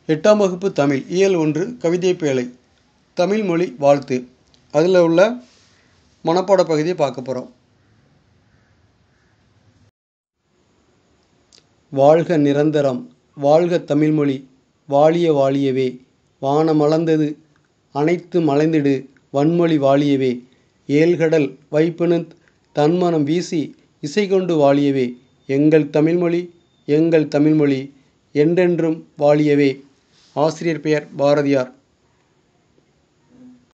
எட்டாம் வகுப்பு தமிழ் இயல் ஒன்று கவிதை பேழை தமிழ் மொழி வாழ்த்து அதில் உள்ள மனப்பாட பகுதியை பார்க்க போகிறோம் வாழ்க நிரந்தரம் வாழ்க தமிழ்மொழி வாழிய வாழியவே வானமளந்தது அனைத்து மலைந்திடு வன்மொழி வாழியவே ஏழ்கடல் வைப்பினுத் தன்மனம் வீசி இசை கொண்டு வாழியவே எங்கள் தமிழ்மொழி எங்கள் தமிழ்மொழி என்றென்றும் வாழியவே ஆசிரியர் பெயர் பாரதியார்